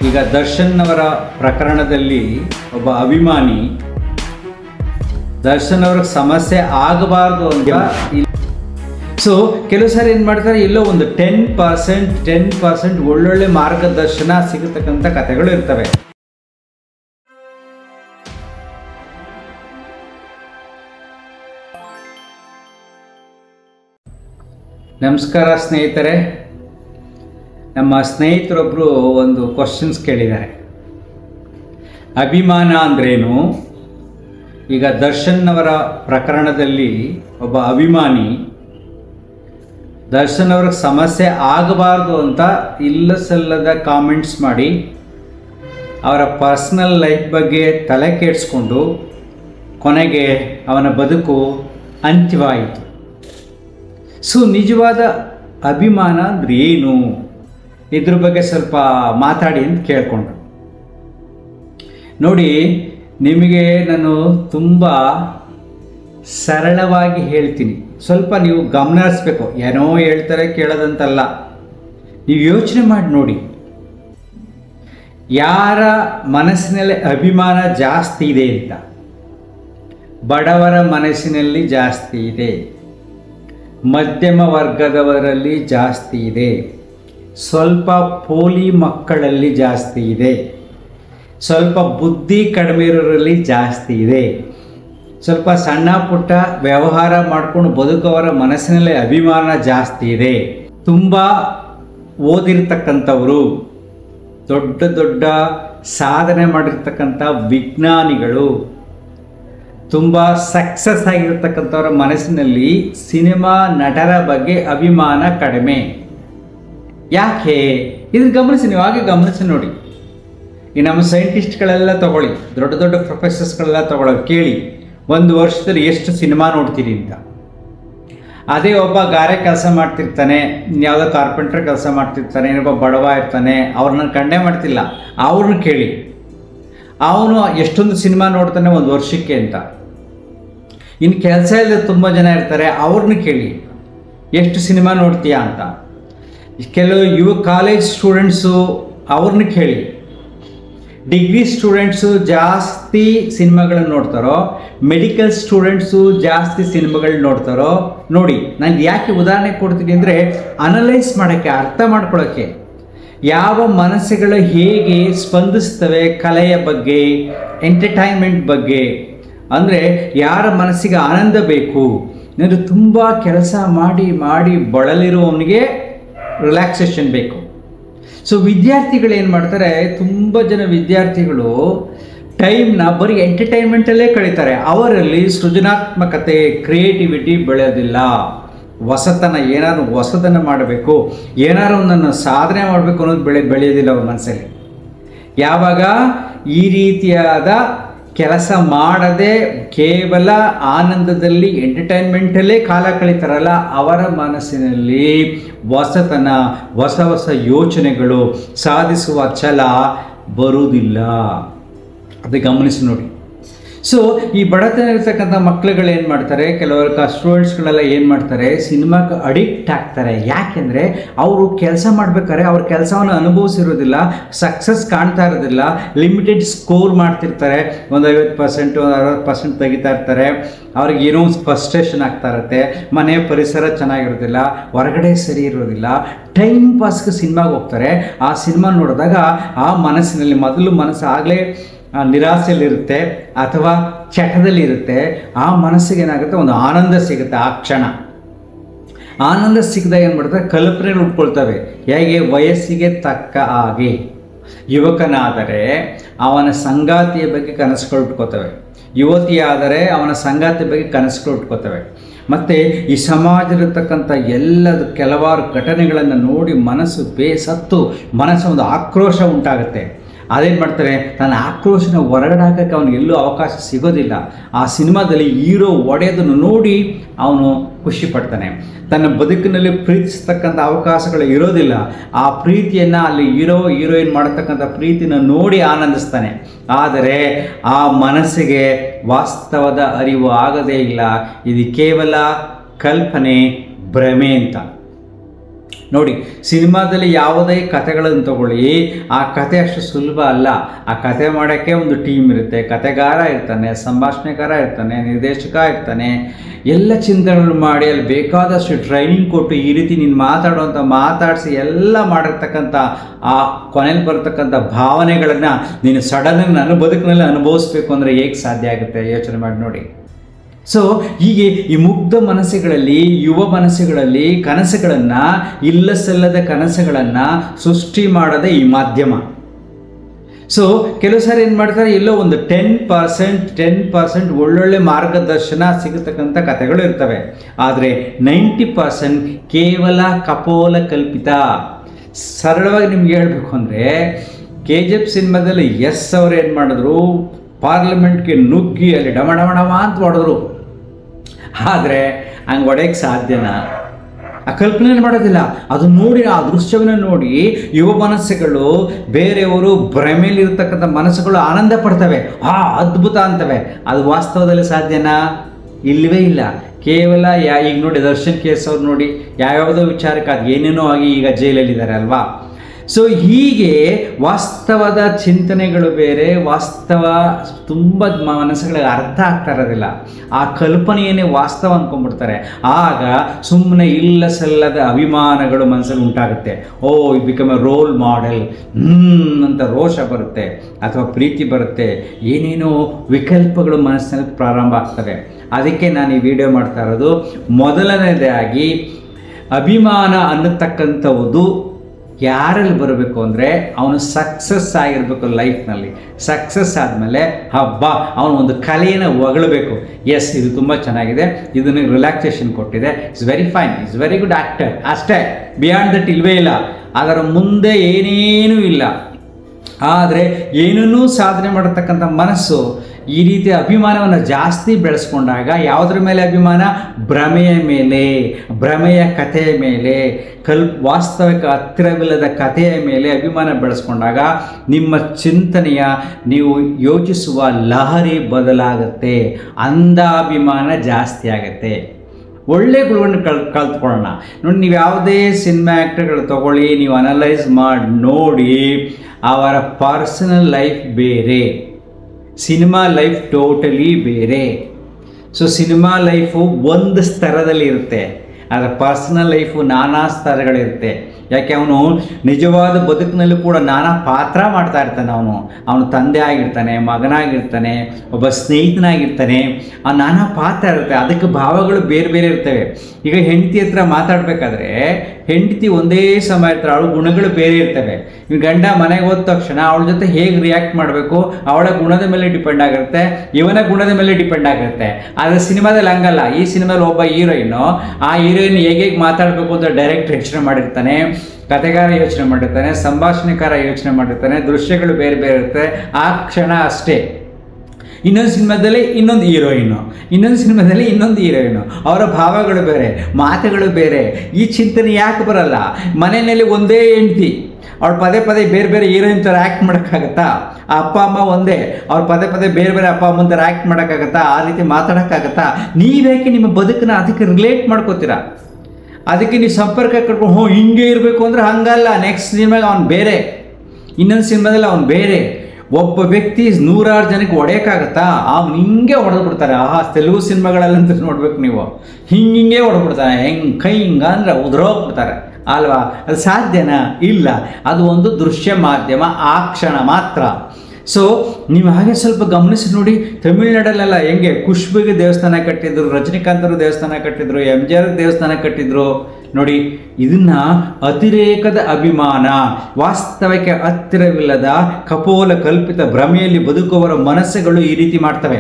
ಈಗ ದರ್ಶನ್ ಅವರ ಪ್ರಕರಣದಲ್ಲಿ ಒಬ್ಬ ಅಭಿಮಾನಿ ದರ್ಶನ್ ಅವ್ರಿಗೆ ಸಮಸ್ಯೆ ಆಗಬಾರ್ದು ಅಂತ ಸೊ ಕೆಲವು ಸಾರಿ ಏನು ಮಾಡ್ತಾರೆ ಎಲ್ಲೋ ಒಂದು ಟೆನ್ ಪರ್ಸೆಂಟ್ ಟೆನ್ ಪರ್ಸೆಂಟ್ ಒಳ್ಳೊಳ್ಳೆ ಮಾರ್ಗದರ್ಶನ ಸಿಗತಕ್ಕಂಥ ಕಥೆಗಳು ಇರ್ತವೆ ನಮಸ್ಕಾರ ಸ್ನೇಹಿತರೆ ನಮ್ಮ ಸ್ನೇಹಿತರೊಬ್ಬರು ಒಂದು ಕ್ವಶನ್ಸ್ ಕೇಳಿದ್ದಾರೆ ಅಭಿಮಾನ ಅಂದ್ರೇನು ಈಗ ದರ್ಶನ್ ಅವರ ಪ್ರಕರಣದಲ್ಲಿ ಒಬ್ಬ ಅಭಿಮಾನಿ ದರ್ಶನ್ ಅವ್ರಿಗೆ ಸಮಸ್ಯೆ ಆಗಬಾರ್ದು ಅಂತ ಇಲ್ಲ ಸಲ್ಲದ ಕಾಮೆಂಟ್ಸ್ ಮಾಡಿ ಅವರ ಪರ್ಸ್ನಲ್ ಲೈಫ್ ಬಗ್ಗೆ ತಲೆ ಕೆಡಿಸ್ಕೊಂಡು ಕೊನೆಗೆ ಅವನ ಬದುಕು ಅಂತ್ಯವಾಯಿತು ಸೊ ನಿಜವಾದ ಅಭಿಮಾನ ಅಂದ್ರೆ ಏನು ಇದ್ರ ಬಗ್ಗೆ ಸ್ವಲ್ಪ ಮಾತಾಡಿ ಅಂತ ಕೇಳ್ಕೊಂಡ್ರು ನೋಡಿ ನಿಮಗೆ ನಾನು ತುಂಬ ಸರಳವಾಗಿ ಹೇಳ್ತೀನಿ ಸ್ವಲ್ಪ ನೀವು ಗಮನ ಹರಿಸ್ಬೇಕು ಏನೋ ಹೇಳ್ತಾರೆ ಕೇಳೋದಂತಲ್ಲ ನೀವು ಯೋಚನೆ ಮಾಡಿ ನೋಡಿ ಯಾರ ಮನಸ್ಸಿನಲ್ಲಿ ಅಭಿಮಾನ ಜಾಸ್ತಿ ಇದೆ ಅಂತ ಬಡವರ ಮನಸ್ಸಿನಲ್ಲಿ ಜಾಸ್ತಿ ಇದೆ ಮಧ್ಯಮ ವರ್ಗದವರಲ್ಲಿ ಜಾಸ್ತಿ ಇದೆ ಸ್ವಲ್ಪ ಪೋಲಿ ಮಕ್ಕಳಲ್ಲಿ ಜಾಸ್ತಿ ಇದೆ ಸ್ವಲ್ಪ ಬುದ್ಧಿ ಕಡಿಮೆ ಇರೋರಲ್ಲಿ ಜಾಸ್ತಿ ಇದೆ ಸ್ವಲ್ಪ ಸಣ್ಣ ಪುಟ್ಟ ವ್ಯವಹಾರ ಮಾಡ್ಕೊಂಡು ಬದುಕೋವರ ಮನಸ್ಸಿನಲ್ಲಿ ಅಭಿಮಾನ ಜಾಸ್ತಿ ಇದೆ ತುಂಬ ಓದಿರ್ತಕ್ಕಂಥವರು ದೊಡ್ಡ ದೊಡ್ಡ ಸಾಧನೆ ಮಾಡಿರ್ತಕ್ಕಂಥ ವಿಜ್ಞಾನಿಗಳು ತುಂಬ ಸಕ್ಸಸ್ ಆಗಿರ್ತಕ್ಕಂಥವ್ರ ಮನಸ್ಸಿನಲ್ಲಿ ಸಿನಿಮಾ ನಟರ ಬಗ್ಗೆ ಅಭಿಮಾನ ಕಡಿಮೆ ಯಾಕೆ ಇದನ್ನ ಗಮನಿಸಿ ನೀವು ಹಾಗೆ ಗಮನಿಸಿ ನೋಡಿ ಈ ನಮ್ಮ ಸೈಂಟಿಸ್ಟ್ಗಳೆಲ್ಲ ತಗೊಳ್ಳಿ ದೊಡ್ಡ ದೊಡ್ಡ ಪ್ರೊಫೆಸರ್ಸ್ಗಳೆಲ್ಲ ತಗೊಳ್ಳೋದು ಕೇಳಿ ಒಂದು ವರ್ಷದಲ್ಲಿ ಎಷ್ಟು ಸಿನಿಮಾ ನೋಡ್ತೀರಿ ಅಂತ ಅದೇ ಒಬ್ಬ ಗಾರೆ ಕೆಲಸ ಮಾಡ್ತಿರ್ತಾನೆ ಯಾವುದೋ ಕಾರ್ಪೆಂಟ್ರ್ ಕೆಲಸ ಮಾಡ್ತಿರ್ತಾನೆ ಇನ್ನೊಬ್ಬ ಬಡವ ಇರ್ತಾನೆ ಅವ್ರನ್ನ ಕಂಡೇ ಮಾಡ್ತಿಲ್ಲ ಅವ್ರನ್ನ ಕೇಳಿ ಅವನು ಎಷ್ಟೊಂದು ಸಿನಿಮಾ ನೋಡ್ತಾನೆ ಒಂದು ವರ್ಷಕ್ಕೆ ಅಂತ ಇನ್ನು ಕೆಲಸ ಇಲ್ಲದೆ ತುಂಬ ಜನ ಇರ್ತಾರೆ ಅವ್ರನ್ನ ಕೇಳಿ ಎಷ್ಟು ಸಿನಿಮಾ ನೋಡ್ತೀಯಾ ಅಂತ ಕೆಲವು ಯುವ ಕಾಲೇಜ್ ಸ್ಟೂಡೆಂಟ್ಸು ಅವ್ರನ್ನ ಕೇಳಿ ಡಿಗ್ರಿ ಸ್ಟೂಡೆಂಟ್ಸು ಜಾಸ್ತಿ ಸಿನಿಮಾಗಳನ್ನ ನೋಡ್ತಾರೋ ಮೆಡಿಕಲ್ ಸ್ಟೂಡೆಂಟ್ಸು ಜಾಸ್ತಿ ಸಿನಿಮಾಗಳು ನೋಡ್ತಾರೋ ನೋಡಿ ನಾನು ಯಾಕೆ ಉದಾಹರಣೆ ಕೊಡ್ತೀನಿ ಅಂದರೆ ಅನಲೈಸ್ ಮಾಡೋಕ್ಕೆ ಅರ್ಥ ಮಾಡ್ಕೊಳ್ಳೋಕ್ಕೆ ಯಾವ ಮನಸ್ಸುಗಳು ಹೇಗೆ ಸ್ಪಂದಿಸ್ತವೆ ಕಲೆಯ ಬಗ್ಗೆ ಎಂಟರ್ಟೈನ್ಮೆಂಟ್ ಬಗ್ಗೆ ಅಂದರೆ ಯಾರ ಮನಸ್ಸಿಗೆ ಆನಂದ ಬೇಕು ಅಂದರೆ ತುಂಬ ಕೆಲಸ ಮಾಡಿ ಮಾಡಿ ಬಳಲಿರುವವನಿಗೆ ರಿಲ್ಯಾಕ್ಸೇಷನ್ ಬೇಕು ಸೊ ವಿದ್ಯಾರ್ಥಿಗಳು ಏನು ಮಾಡ್ತಾರೆ ತುಂಬ ಜನ ವಿದ್ಯಾರ್ಥಿಗಳು ಟೈಮ್ನ ಬರೀ ಎಂಟರ್ಟೈನ್ಮೆಂಟಲ್ಲೇ ಕಳೀತಾರೆ ಅವರಲ್ಲಿ ಸೃಜನಾತ್ಮಕತೆ ಕ್ರಿಯೇಟಿವಿಟಿ ಬೆಳೆಯೋದಿಲ್ಲ ಹೊಸತನ ಏನಾದ್ರು ಹೊಸತನ ಮಾಡಬೇಕು ಏನಾದ್ರು ಒಂದನ್ನು ಸಾಧನೆ ಮಾಡಬೇಕು ಅನ್ನೋದು ಬೆಳೆ ಬೆಳೆಯೋದಿಲ್ಲ ಅವ್ರ ಮನಸ್ಸಲ್ಲಿ ಯಾವಾಗ ಈ ರೀತಿಯಾದ ಕೆಲಸ ಮಾಡದೆ ಕೇವಲ ಆನಂದದಲ್ಲಿ ಎಂಟರ್ಟೈನ್ಮೆಂಟಲ್ಲೇ ಕಾಲ ಕಳೀತಾರಲ್ಲ ಅವರ ಮನಸ್ಸಿನಲ್ಲಿ ಹೊಸತನ ಹೊಸ ಹೊಸ ಯೋಚನೆಗಳು ಸಾಧಿಸುವ ಛಲ ಬರುವುದಿಲ್ಲ ಅದು ಗಮನಿಸಿ ನೋಡಿ ಸೊ ಈ ಬಡತನ ಇರ್ತಕ್ಕಂಥ ಮಕ್ಳುಗಳು ಏನು ಮಾಡ್ತಾರೆ ಕೆಲವರು ಸ್ಟೂಡೆಂಟ್ಸ್ಗಳೆಲ್ಲ ಏನು ಮಾಡ್ತಾರೆ ಸಿನಿಮಾಕ್ಕೆ ಅಡಿಕ್ಟ್ ಆಗ್ತಾರೆ ಯಾಕೆಂದರೆ ಅವರು ಕೆಲಸ ಮಾಡ್ಬೇಕಾದ್ರೆ ಅವ್ರ ಕೆಲಸವನ್ನು ಅನುಭವಿಸಿರೋದಿಲ್ಲ ಸಕ್ಸಸ್ ಕಾಣ್ತಾ ಇರೋದಿಲ್ಲ ಲಿಮಿಟೆಡ್ ಸ್ಕೋರ್ ಮಾಡ್ತಿರ್ತಾರೆ ಒಂದು ಐವತ್ತು ಪರ್ಸೆಂಟ್ ಒಂದು ಅರವತ್ತು ಪರ್ಸೆಂಟ್ ತೆಗಿತಾ ಇರ್ತಾರೆ ಅವ್ರಿಗೆ ಏನೋ ಒಂದು ಫ್ರಸ್ಟ್ರೇಷನ್ ಆಗ್ತಾ ಇರುತ್ತೆ ಮನೆ ಪರಿಸರ ಚೆನ್ನಾಗಿರೋದಿಲ್ಲ ಹೊರಗಡೆ ಸರಿ ಇರೋದಿಲ್ಲ ಟೈಮ್ ಪಾಸ್ಗೆ ಸಿನಿಮಾಗೆ ಹೋಗ್ತಾರೆ ಆ ಸಿನಿಮಾ ನೋಡಿದಾಗ ಆ ಮನಸ್ಸಿನಲ್ಲಿ ಮೊದಲು ಮನಸ್ಸು ಆಗಲೇ ನಿರಾಸೆಯಲ್ಲಿರುತ್ತೆ ಅಥವಾ ಚಟದಲ್ಲಿರುತ್ತೆ ಆ ಮನಸ್ಸಿಗೆ ಏನಾಗುತ್ತೆ ಒಂದು ಆನಂದ ಸಿಗುತ್ತೆ ಆ ಕ್ಷಣ ಆನಂದ ಸಿಗದಾಗ ಏನು ಮಾಡ್ತಾರೆ ಕಲ್ಪನೆ ಉಟ್ಕೊಳ್ತವೆ ಹೇಗೆ ವಯಸ್ಸಿಗೆ ತಕ್ಕ ಹಾಗೆ ಯುವಕನಾದರೆ ಅವನ ಸಂಗಾತಿಯ ಬಗ್ಗೆ ಕನಸುಗಳು ಉಟ್ಕೋತವೆ ಯುವತಿಯಾದರೆ ಅವನ ಸಂಗಾತಿ ಬಗ್ಗೆ ಕನಸುಗಳು ಉಟ್ಕೋತವೆ ಮತ್ತು ಈ ಸಮಾಜದಲ್ಲಿರ್ತಕ್ಕಂಥ ಎಲ್ಲದ ಕೆಲವಾರು ಘಟನೆಗಳನ್ನು ನೋಡಿ ಮನಸ್ಸು ಬೇಸತ್ತು ಮನಸ್ಸು ಒಂದು ಆಕ್ರೋಶ ಉಂಟಾಗುತ್ತೆ ಅದೇನು ಮಾಡ್ತಾರೆ ತನ್ನ ಆಕ್ರೋಶನ ಹೊರಗಡೆ ಹಾಕೋಕ್ಕೆ ಅವನಿಗೆ ಎಲ್ಲೂ ಅವಕಾಶ ಸಿಗೋದಿಲ್ಲ ಆ ಸಿನಿಮಾದಲ್ಲಿ ಹೀರೋ ಒಡೆಯೋದನ್ನು ನೋಡಿ ಅವನು ಖುಷಿ ಪಡ್ತಾನೆ ತನ್ನ ಬದುಕಿನಲ್ಲಿ ಪ್ರೀತಿಸ್ತಕ್ಕಂಥ ಅವಕಾಶಗಳು ಇರೋದಿಲ್ಲ ಆ ಪ್ರೀತಿಯನ್ನು ಅಲ್ಲಿ ಹೀರೋ ಹೀರೋಯಿನ್ ಮಾಡತಕ್ಕಂಥ ಪ್ರೀತಿನ ನೋಡಿ ಆನಂದಿಸ್ತಾನೆ ಆದರೆ ಆ ಮನಸ್ಸಿಗೆ ವಾಸ್ತವದ ಅರಿವು ಆಗದೇ ಇಲ್ಲ ಇದು ಕೇವಲ ಕಲ್ಪನೆ ಭ್ರಮೆ ಅಂತ ನೋಡಿ ಸಿನಿಮಾದಲ್ಲಿ ಯಾವುದೇ ಕಥೆಗಳನ್ನು ತಗೊಳ್ಳಿ ಆ ಕತೆ ಅಷ್ಟು ಸುಲಭ ಅಲ್ಲ ಆ ಕತೆ ಮಾಡೋಕ್ಕೆ ಒಂದು ಟೀಮ್ ಇರುತ್ತೆ ಕತೆಗಾರ ಇರ್ತಾನೆ ಸಂಭಾಷಣೆಗಾರ ಇರ್ತಾನೆ ನಿರ್ದೇಶಕ ಇರ್ತಾನೆ ಎಲ್ಲ ಚಿಂತನೆಗಳು ಮಾಡಿ ಅಲ್ಲಿ ಬೇಕಾದಷ್ಟು ಟ್ರೈನಿಂಗ್ ಕೊಟ್ಟು ಈ ರೀತಿ ನೀನು ಮಾತಾಡುವಂಥ ಮಾತಾಡಿಸಿ ಎಲ್ಲ ಮಾಡಿರ್ತಕ್ಕಂಥ ಆ ಕೊನೆಯಲ್ಲಿ ಬರ್ತಕ್ಕಂಥ ಭಾವನೆಗಳನ್ನು ನೀನು ಸಡನ್ ನನ್ನ ಬದುಕಿನಲ್ಲಿ ಅನುಭವಿಸ್ಬೇಕು ಅಂದರೆ ಹೇಗೆ ಸಾಧ್ಯ ಆಗುತ್ತೆ ಯೋಚನೆ ಮಾಡಿ ನೋಡಿ ಸೊ ಹೀಗೆ ಈ ಮುಗ್ಧ ಮನಸ್ಸುಗಳಲ್ಲಿ ಯುವ ಮನಸ್ಸುಗಳಲ್ಲಿ ಕನಸುಗಳನ್ನು ಇಲ್ಲ ಸಲ್ಲದ ಕನಸುಗಳನ್ನು ಸೃಷ್ಟಿ ಮಾಡೋದೇ ಈ ಮಾಧ್ಯಮ ಸೊ ಕೆಲವು ಸಾರಿ ಏನು ಮಾಡ್ತಾರೆ ಎಲ್ಲೋ ಒಂದು ಟೆನ್ ಪರ್ಸೆಂಟ್ ಟೆನ್ ಪರ್ಸೆಂಟ್ ಒಳ್ಳೊಳ್ಳೆ ಮಾರ್ಗದರ್ಶನ ಸಿಗತಕ್ಕಂಥ ಕಥೆಗಳು ಇರ್ತವೆ ಆದರೆ ನೈಂಟಿ ಪರ್ಸೆಂಟ್ ಕೇವಲ ಕಪೋಲ ಕಲ್ಪಿತ ಸರಳವಾಗಿ ನಿಮ್ಗೆ ಹೇಳಬೇಕು ಅಂದರೆ ಕೆ ಜಿ ಎಫ್ ಸಿನಿಮಾದಲ್ಲಿ ಎಸ್ ಅವ್ರು ಏನು ಮಾಡಿದ್ರು ಪಾರ್ಲಿಮೆಂಟ್ಗೆ ನುಗ್ಗಿ ಅಲ್ಲಿ ಡಮ ಡಮ ಡಮ ಅಂತ ಹೊಡೆದ್ರು ಆದರೆ ಹಂಗೆ ಹೊಡೆಯಕ್ಕೆ ಸಾಧ್ಯನಾ ಆ ಕಲ್ಪನೆ ಮಾಡೋದಿಲ್ಲ ಅದು ನೋಡಿ ಆ ದೃಶ್ಯವನ್ನು ನೋಡಿ ಯುವ ಮನಸ್ಸುಗಳು ಬೇರೆಯವರು ಭ್ರಮೆಯಲ್ಲಿರ್ತಕ್ಕಂಥ ಮನಸ್ಸುಗಳು ಆನಂದ ಪಡ್ತವೆ ಆ ಅದ್ಭುತ ಅಂತವೆ ಅದು ವಾಸ್ತವದಲ್ಲಿ ಸಾಧ್ಯನಾ ಇಲ್ಲವೇ ಇಲ್ಲ ಕೇವಲ ಯಾ ಈಗ ನೋಡಿ ದರ್ಶನ್ ಕೇಸ್ ಅವ್ರು ನೋಡಿ ಯಾವ್ಯಾವುದೋ ವಿಚಾರಕ್ಕೆ ಅದು ಏನೇನೋ ಆಗಿ ಈಗ ಜೈಲಲ್ಲಿದ್ದಾರೆ ಅಲ್ವಾ ಸೊ ಹೀಗೆ ವಾಸ್ತವದ ಚಿಂತನೆಗಳು ಬೇರೆ ವಾಸ್ತವ ತುಂಬ ಮನಸ್ಸುಗಳಿಗೆ ಅರ್ಥ ಆಗ್ತಾ ಇರೋದಿಲ್ಲ ಆ ಕಲ್ಪನೆಯನ್ನೇ ವಾಸ್ತವ ಅಂದ್ಕೊಂಡ್ಬಿಡ್ತಾರೆ ಆಗ ಸುಮ್ಮನೆ ಇಲ್ಲ ಸಲ್ಲದ ಅಭಿಮಾನಗಳು ಮನಸ್ಸಲ್ಲಿ ಉಂಟಾಗುತ್ತೆ ಓ ಇದು become a role model hmm ಅಂತ ರೋಷ ಬರುತ್ತೆ ಅಥವಾ ಪ್ರೀತಿ ಬರುತ್ತೆ ಏನೇನೋ ವಿಕಲ್ಪಗಳು ಮನಸ್ಸಿನಲ್ಲಿ ಪ್ರಾರಂಭ ಆಗ್ತವೆ ಅದಕ್ಕೆ ನಾನು ಈ ವಿಡಿಯೋ ಮಾಡ್ತಾ ಇರೋದು ಮೊದಲನೇದಾಗಿ ಅಭಿಮಾನ ಅನ್ನತಕ್ಕಂಥದ್ದು ಯಾರಲ್ಲಿ ಬರಬೇಕು ಅಂದರೆ ಅವನು ಸಕ್ಸಸ್ ಆಗಿರಬೇಕು ಲೈಫ್ನಲ್ಲಿ ಸಕ್ಸಸ್ ಆದಮೇಲೆ ಹಬ್ಬ ಅವನು ಒಂದು ಕಲೆಯನ್ನು ಹೊಗಳಬೇಕು ಎಸ್ ಇದು ತುಂಬ ಚೆನ್ನಾಗಿದೆ ಇದನ್ನು ರಿಲ್ಯಾಕ್ಸೇಷನ್ ಕೊಟ್ಟಿದೆ it's very fine it's very good actor ಅಷ್ಟೇ ಬಿಯಾಂಡ್ ದಟ್ ಇಲ್ವೇ ಇಲ್ಲ ಅದರ ಮುಂದೆ ಏನೇನೂ ಇಲ್ಲ ಆದರೆ ಏನನ್ನೂ ಸಾಧನೆ ಮಾಡತಕ್ಕಂಥ ಮನಸ್ಸು ಈ ರೀತಿಯ ಅಭಿಮಾನವನ್ನು ಜಾಸ್ತಿ ಬೆಳೆಸ್ಕೊಂಡಾಗ ಯಾವುದ್ರ ಮೇಲೆ ಅಭಿಮಾನ ಭ್ರಮೆಯ ಮೇಲೆ ಭ್ರಮೆಯ ಕಥೆಯ ಮೇಲೆ ಕಲ್ ವಾಸ್ತವಿಕ ಹತ್ತಿರವಿಲ್ಲದ ಕಥೆಯ ಮೇಲೆ ಅಭಿಮಾನ ಬೆಳೆಸ್ಕೊಂಡಾಗ ನಿಮ್ಮ ಚಿಂತನೆಯ ನೀವು ಯೋಚಿಸುವ ಲಹರಿ ಬದಲಾಗುತ್ತೆ ಅಂಧಾಭಿಮಾನ ಜಾಸ್ತಿ ಆಗುತ್ತೆ ಒಳ್ಳೆ ಗುಣವನ್ನು ಕಲ್ ಕಲ್ತ್ಕೊಳ್ಳೋಣ ನೋಡಿ ನೀವು ಯಾವುದೇ ಸಿನಿಮಾ ಆ್ಯಕ್ಟರ್ಗಳು ತಗೊಳ್ಳಿ ನೀವು ಅನಲೈಸ್ ಮಾಡಿ ನೋಡಿ ಅವರ ಪರ್ಸನಲ್ ಲೈಫ್ ಬೇರೆ ಸಿನಿಮಾ ಲೈಫ್ ಟೋಟಲಿ ಬೇರೆ ಸೊ ಸಿನಿಮಾ ಲೈಫು ಒಂದು ಸ್ತರದಲ್ಲಿ ಇರುತ್ತೆ ಅದರ ಪರ್ಸನಲ್ ಲೈಫು ನಾನಾ ಸ್ತರಗಳಿರುತ್ತೆ ಯಾಕೆ ಅವನು ನಿಜವಾದ ಬದುಕಿನಲ್ಲೂ ಕೂಡ ನಾನಾ ಪಾತ್ರ ಮಾಡ್ತಾ ಇರ್ತಾನೆ ಅವನು ಅವನು ತಂದೆ ಆಗಿರ್ತಾನೆ ಮಗನಾಗಿರ್ತಾನೆ ಒಬ್ಬ ಸ್ನೇಹಿತನಾಗಿರ್ತಾನೆ ಆ ನಾನಾ ಪಾತ್ರ ಇರುತ್ತೆ ಅದಕ್ಕೆ ಭಾವಗಳು ಬೇರೆ ಬೇರೆ ಇರ್ತವೆ ಈಗ ಹೆಂಡತಿ ಹತ್ರ ಮಾತಾಡಬೇಕಾದ್ರೆ ಹೆಂಡತಿ ಒಂದೇ ಸಮಯ ಇರ್ತಾರೆ ಅವಳ ಗುಣಗಳು ಬೇರೆ ಇರ್ತವೆ ಈ ಗಂಡ ಮನೆಗೆ ಹೋದ ತಕ್ಷಣ ಅವಳ ಜೊತೆ ಹೇಗೆ ರಿಯಾಕ್ಟ್ ಮಾಡಬೇಕು ಅವಳ ಗುಣದ ಮೇಲೆ ಡಿಪೆಂಡ್ ಆಗಿರುತ್ತೆ ಇವನ ಗುಣದ ಮೇಲೆ ಡಿಪೆಂಡ್ ಆಗಿರುತ್ತೆ ಆದರೆ ಸಿನಿಮಾದಲ್ಲಿ ಹಂಗಲ್ಲ ಈ ಸಿನಿಮಾದಲ್ಲಿ ಒಬ್ಬ ಹೀರೋಯಿನು ಆ ಹೀರೋಯಿನ್ ಹೇಗೆ ಹೇಗೆ ಮಾತಾಡಬೇಕು ಅಂತ ಡೈರೆಕ್ಟ್ ಯೋಚನೆ ಮಾಡಿರ್ತಾನೆ ಕತೆಗಾರ ಯೋಚನೆ ಮಾಡಿರ್ತಾನೆ ಸಂಭಾಷಣೆಕಾರ ಯೋಚನೆ ಮಾಡಿರ್ತಾನೆ ದೃಶ್ಯಗಳು ಬೇರೆ ಬೇರೆ ಇರುತ್ತೆ ಆ ಕ್ಷಣ ಅಷ್ಟೇ ಇನ್ನೊಂದು ಸಿನಿಮಾದಲ್ಲಿ ಇನ್ನೊಂದು ಹೀರೋಯಿನು ಇನ್ನೊಂದು ಸಿನಿಮಾದಲ್ಲಿ ಇನ್ನೊಂದು ಹೀರೋಯಿನು ಅವರ ಭಾವಗಳು ಬೇರೆ ಮಾತುಗಳು ಬೇರೆ ಈ ಚಿಂತನೆ ಯಾಕೆ ಬರಲ್ಲ ಮನೆಯಲ್ಲಿ ಒಂದೇ ಹೆಂಡ್ತಿ ಅವಳು ಪದೇ ಪದೇ ಬೇರೆ ಬೇರೆ ಹೀರೋಯಿನ್ ಥರ ಆ್ಯಕ್ಟ್ ಮಾಡೋಕ್ಕಾಗತ್ತಾ ಆ ಅಪ್ಪ ಅಮ್ಮ ಒಂದೇ ಅವ್ರು ಪದೇ ಪದೇ ಬೇರೆ ಬೇರೆ ಅಪ್ಪ ಅಮ್ಮನ ಥರ ಆ್ಯಕ್ಟ್ ಮಾಡೋಕ್ಕಾಗತ್ತಾ ಆ ರೀತಿ ಮಾತಾಡೋಕ್ಕಾಗತ್ತಾ ನೀವೇಕೆ ನಿಮ್ಮ ಬದುಕನ್ನ ಅದಕ್ಕೆ ರಿಲೇಟ್ ಮಾಡ್ಕೋತೀರಾ ಅದಕ್ಕೆ ನೀವು ಸಂಪರ್ಕ ಕಟ್ಕೊಂಡು ಹ್ಞೂ ಹಿಂಗೆ ಇರಬೇಕು ಅಂದರೆ ಹಂಗಲ್ಲ ನೆಕ್ಸ್ಟ್ ಸಿನಿಮಾಗೆ ಅವ್ನು ಬೇರೆ ಇನ್ನೊಂದು ಸಿನಿಮಾದಲ್ಲಿ ಅವ್ನು ಬೇರೆ ಒಬ್ಬ ವ್ಯಕ್ತಿ ನೂರಾರು ಜನಕ್ಕೆ ಹೊಡೆಯೋಕ್ಕಾಗತ್ತಾ ಅವ್ನು ಹಿಂಗೆ ಹೊಡೆದು ಬಿಡ್ತಾರೆ ಆಹಾ ತೆಲುಗು ಸಿನಿಮಾಗಳಲ್ಲಂತೂ ನೋಡ್ಬೇಕು ನೀವು ಹಿಂಗೆ ಹಿಂಗೆ ಹೊಡೆದ್ಬಿಡ್ತಾರೆ ಹೆಂಗೆ ಕೈ ಹಿಂಗೆ ಅಂದರೆ ಉದುರೋಗ್ಬಿಡ್ತಾರೆ ಅಲ್ವಾ ಅದು ಸಾಧ್ಯನಾ ಇಲ್ಲ ಅದು ಒಂದು ದೃಶ್ಯ ಮಾಧ್ಯಮ ಆ ಕ್ಷಣ ಮಾತ್ರ ಸೊ ನೀವು ಹಾಗೆ ಸ್ವಲ್ಪ ಗಮನಿಸಿ ನೋಡಿ ತಮಿಳ್ನಾಡಲ್ಲೆಲ್ಲ ಹೆಂಗೆ ಖುಷ್ಬುಗೆ ದೇವಸ್ಥಾನ ಕಟ್ಟಿದ್ರು ರಜನಿಕಾಂತರು ದೇವಸ್ಥಾನ ಕಟ್ಟಿದ್ರು ಎಮ್ ಜಿ ಆರ್ ದೇವಸ್ಥಾನ ಕಟ್ಟಿದ್ರು ನೋಡಿ ಇದನ್ನ ಅತಿರೇಕದ ಅಭಿಮಾನ ವಾಸ್ತವಕ್ಕೆ ಹತ್ತಿರವಿಲ್ಲದ ಕಪೋಲ ಕಲ್ಪಿತ ಭ್ರಮೆಯಲ್ಲಿ ಬದುಕುವವರ ಮನಸ್ಸುಗಳು ಈ ರೀತಿ ಮಾಡ್ತವೆ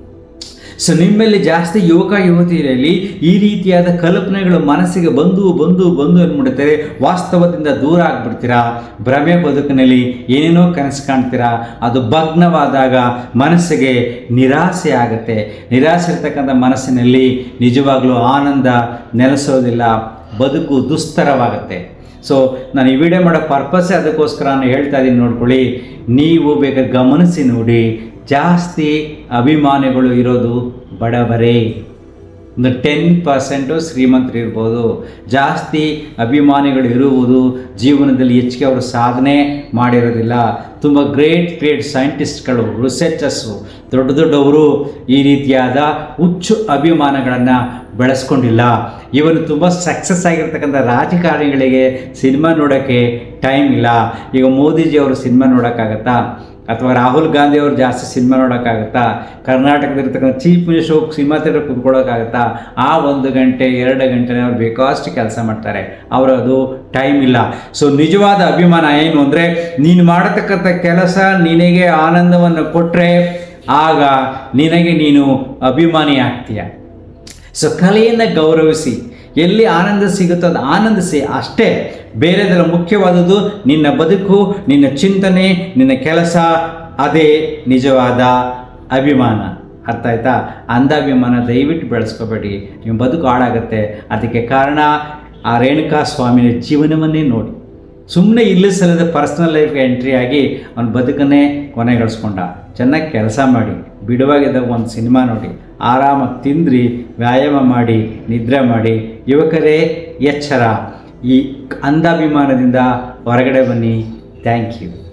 ಸೊ ನಿಮ್ಮಲ್ಲಿ ಜಾಸ್ತಿ ಯುವಕ ಯುವತಿಯರಲ್ಲಿ ಈ ರೀತಿಯಾದ ಕಲ್ಪನೆಗಳು ಮನಸ್ಸಿಗೆ ಬಂದು ಬಂದು ಬಂದು ಏನ್ಮಾಡುತ್ತಾರೆ ವಾಸ್ತವದಿಂದ ದೂರ ಆಗ್ಬಿಡ್ತೀರಾ ಭ್ರಮೆ ಬದುಕಿನಲ್ಲಿ ಏನೇನೋ ಕನಸು ಕಾಣ್ತೀರಾ ಅದು ಭಗ್ನವಾದಾಗ ಮನಸ್ಸಿಗೆ ನಿರಾಸೆ ಆಗುತ್ತೆ ನಿರಾಸೆ ಇರ್ತಕ್ಕಂಥ ಮನಸ್ಸಿನಲ್ಲಿ ನಿಜವಾಗ್ಲೂ ಆನಂದ ನೆಲೆಸೋದಿಲ್ಲ ಬದುಕು ದುಸ್ತರವಾಗುತ್ತೆ ಸೊ ನಾನು ಈ ವಿಡಿಯೋ ಮಾಡೋ ಪರ್ಪಸ್ಸೇ ಅದಕ್ಕೋಸ್ಕರ ನಾನು ಹೇಳ್ತಾ ಇದ್ದೀನಿ ನೋಡ್ಕೊಳ್ಳಿ ನೀವು ಬೇಕಾದ್ರೆ ಗಮನಿಸಿ ನೋಡಿ ಜಾಸ್ತಿ ಅಭಿಮಾನಿಗಳು ಇರೋದು ಬಡವರೇ ಒಂದು ಟೆನ್ ಪರ್ಸೆಂಟು ಶ್ರೀಮಂತರು ಇರ್ಬೋದು ಜಾಸ್ತಿ ಅಭಿಮಾನಿಗಳು ಇರುವುದು ಜೀವನದಲ್ಲಿ ಹೆಚ್ಚಿಗೆ ಅವರು ಸಾಧನೆ ಮಾಡಿರೋದಿಲ್ಲ ತುಂಬ ಗ್ರೇಟ್ ಗ್ರೇಟ್ ಸೈಂಟಿಸ್ಟ್ಗಳು ರಿಸರ್ಚರ್ಸು ದೊಡ್ಡ ದೊಡ್ಡವರು ಈ ರೀತಿಯಾದ ಹುಚ್ಚು ಅಭಿಮಾನಗಳನ್ನು ಬೆಳೆಸ್ಕೊಂಡಿಲ್ಲ ಇವನು ತುಂಬ ಸಕ್ಸಸ್ ಆಗಿರ್ತಕ್ಕಂಥ ರಾಜಕಾರಣಿಗಳಿಗೆ ಸಿನಿಮಾ ನೋಡೋಕ್ಕೆ ಟೈಮ್ ಇಲ್ಲ ಈಗ ಮೋದಿಜಿ ಅವರು ಸಿನಿಮಾ ನೋಡೋಕ್ಕಾಗತ್ತಾ ಅಥವಾ ರಾಹುಲ್ ಗಾಂಧಿ ಅವರು ಜಾಸ್ತಿ ಸಿನಿಮಾ ನೋಡೋಕ್ಕಾಗತ್ತಾ ಕರ್ನಾಟಕದಲ್ಲಿರ್ತಕ್ಕಂಥ ಚೀಫ್ ಮಿನಿಸ್ಟರ್ ಹೋಗಿ ಸಿನಿಮಾ ಥಿಯೇಟರ್ ಕುತ್ಕೊಳ್ಳೋಕ್ಕಾಗತ್ತಾ ಆ ಒಂದು ಗಂಟೆ ಎರಡು ಗಂಟೆ ಅವ್ರು ಬೇಕಾಷ್ಟು ಕೆಲಸ ಮಾಡ್ತಾರೆ ಅವರು ಅದು ಟೈಮ್ ಇಲ್ಲ ಸೊ ನಿಜವಾದ ಅಭಿಮಾನ ಏನು ಅಂದರೆ ನೀನು ಮಾಡತಕ್ಕಂಥ ಕೆಲಸ ನಿನಗೆ ಆನಂದವನ್ನು ಕೊಟ್ಟರೆ ಆಗ ನಿನಗೆ ನೀನು ಅಭಿಮಾನಿ ಆಗ್ತೀಯ ಸೊ ಕಲೆಯನ್ನು ಗೌರವಿಸಿ ಎಲ್ಲಿ ಆನಂದ ಸಿಗುತ್ತೋ ಅದು ಆನಂದಿಸಿ ಅಷ್ಟೇ ಬೇರೆದರ ಮುಖ್ಯವಾದುದು ನಿನ್ನ ಬದುಕು ನಿನ್ನ ಚಿಂತನೆ ನಿನ್ನ ಕೆಲಸ ಅದೇ ನಿಜವಾದ ಅಭಿಮಾನ ಅರ್ಥ ಆಯ್ತಾ ಅಂಧಾಭಿಮಾನ ದಯವಿಟ್ಟು ಬೆಳೆಸ್ಕೋಬೇಡಿ ನಿಮ್ಮ ಬದುಕು ಹಾಳಾಗತ್ತೆ ಅದಕ್ಕೆ ಕಾರಣ ಆ ರೇಣುಕಾ ಸ್ವಾಮಿಯ ಜೀವನವನ್ನೇ ನೋಡಿ ಸುಮ್ಮನೆ ಇಲ್ಲಿ ಸಲ್ಲದ ಪರ್ಸ್ನಲ್ ಲೈಫ್ಗೆ ಎಂಟ್ರಿ ಆಗಿ ಅವನ ಬದುಕನ್ನೇ ಕೊನೆಗಳಿಸ್ಕೊಂಡ ಚೆನ್ನಾಗಿ ಕೆಲಸ ಮಾಡಿ ಬಿಡುವಾಗಿದ್ದಾಗ ಒಂದು ಸಿನಿಮಾ ನೋಡಿ ಆರಾಮಾಗಿ ತಿಂದ್ರಿ ವ್ಯಾಯಾಮ ಮಾಡಿ ನಿದ್ರೆ ಮಾಡಿ ಯುವಕರೇ ಎಚ್ಚರ ಈ ಅಂಧಾಭಿಮಾನದಿಂದ ಹೊರಗಡೆ ಬನ್ನಿ ಥ್ಯಾಂಕ್ ಯು